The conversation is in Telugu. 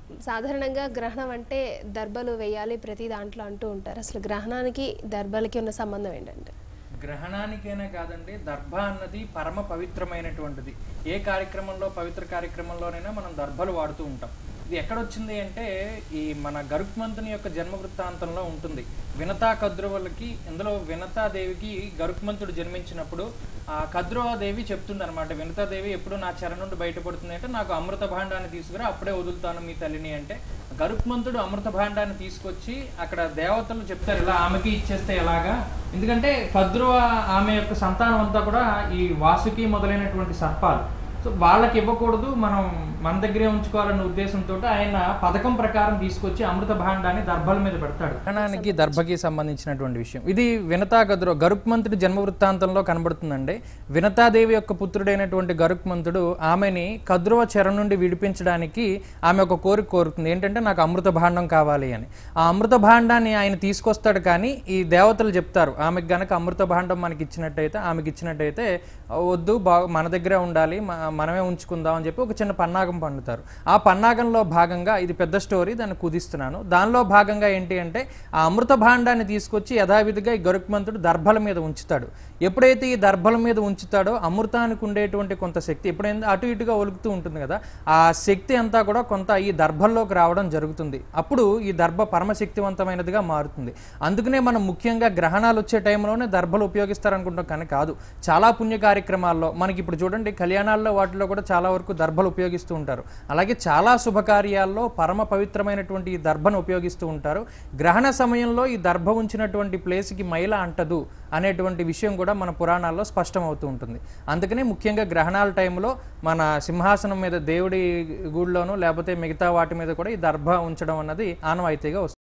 సాధారణంగా గ్రహణం అంటే దర్బలు వేయాలి ప్రతి దాంట్లో అంటూ ఉంటారు అసలు గ్రహణానికి దర్బలకి ఉన్న సంబంధం ఏంటంటే గ్రహణానికైనా కాదండి దర్భ అన్నది పరమ పవిత్రమైనటువంటిది ఏ కార్యక్రమంలో పవిత్ర కార్యక్రమంలోనైనా మనం దర్భలు వాడుతూ ఉంటాం ఇది ఎక్కడొచ్చింది అంటే ఈ మన గరుక్మంతుని యొక్క జన్మ వృత్తాంతంలో ఉంటుంది వినతా కద్రువులకి ఇందులో వినతాదేవికి గరుక్మంతుడు జన్మించినప్పుడు ఆ కద్రువాదేవి చెప్తుంది అనమాట వినతాదేవి ఎప్పుడు నా చెర నుండి బయటపడుతుంది అంటే నాకు అమృత భాండాన్ని తీసుకురా అప్పుడే వదులుతాను మీ తల్లిని అంటే గరుక్మంతుడు అమృత భాండాన్ని తీసుకొచ్చి అక్కడ దేవతలు చెప్తారు ఇలా ఆమెకి ఇచ్చేస్తే ఎలాగా ఎందుకంటే కద్రువ ఆమె యొక్క సంతానం అంతా కూడా ఈ వాసుకి మొదలైనటువంటి సర్పాలు సో వాళ్ళకి ఇవ్వకూడదు మనం మన దగ్గరే ఉంచుకోవాలన్న ఉద్దేశంతో ఆయన పథకం ప్రకారం తీసుకొచ్చి అమృత భాండాన్ని దర్భల మీద పెడతాడు గ్రహణానికి దర్భకి సంబంధించినటువంటి విషయం ఇది వినతా గదురు గరుక్మంతుడి జన్మ వృత్తాంతంలో కనబడుతుందండి వినతాదేవి యొక్క పుత్రుడైనటువంటి గరుక్మంతుడు ఆమెని కద్రువ చెర నుండి విడిపించడానికి ఆమె ఒక కోరిక కోరుతుంది ఏంటంటే నాకు అమృత భాండం కావాలి అని ఆ అమృత భాండాన్ని ఆయన తీసుకొస్తాడు కానీ ఈ దేవతలు చెప్తారు ఆమెకు గనక అమృత భాండం మనకి ఇచ్చినట్టయితే ఆమెకి ఇచ్చినట్టయితే వద్దు బా మన దగ్గరే ఉండాలి మ- మనమే ఉంచుకుందాం అని చెప్పి ఒక చిన్న పన్నాగం పండుతారు ఆ పన్నాగంలో భాగంగా ఇది పెద్ద స్టోరీ దాన్ని కుదిస్తున్నాను దానిలో భాగంగా ఏంటి అంటే ఆ అమృత భాండాన్ని తీసుకొచ్చి యథావిధిగా ఈ గరుక్మంతుడు దర్భల మీద ఉంచుతాడు ఎప్పుడైతే ఈ దర్భల మీద ఉంచుతాడో అమృతానికి ఉండేటువంటి కొంత శక్తి ఎప్పుడైనా అటు ఇటుగా ఒలుగుతూ ఉంటుంది కదా ఆ శక్తి అంతా కూడా కొంత ఈ దర్భల్లోకి రావడం జరుగుతుంది అప్పుడు ఈ దర్భ పరమశక్తివంతమైనదిగా మారుతుంది అందుకనే మనం ముఖ్యంగా గ్రహణాలు వచ్చే టైంలోనే దర్భలు ఉపయోగిస్తారనుకుంటాం కానీ కాదు చాలా పుణ్య కార్యక్రమాల్లో మనకి ఇప్పుడు చూడండి కళ్యాణాల్లో వాటిలో కూడా చాలా వరకు దర్భలు ఉపయోగిస్తూ ఉంటారు అలాగే చాలా శుభకార్యాల్లో పరమ పవిత్రమైనటువంటి ఈ దర్భను ఉపయోగిస్తూ ఉంటారు గ్రహణ సమయంలో ఈ దర్భ ఉంచినటువంటి ప్లేస్కి మైల అంటదు అనేటువంటి విషయం కూడా మన పురాణాల్లో స్పష్టం అవుతూ ఉంటుంది అందుకనే ముఖ్యంగా గ్రహణాల టైంలో మన సింహాసనం మీద దేవుడి గుడిలోనూ లేకపోతే మిగతా వాటి మీద కూడా ఈ దర్భ ఉంచడం అన్నది ఆనవాయితీగా వస్తుంది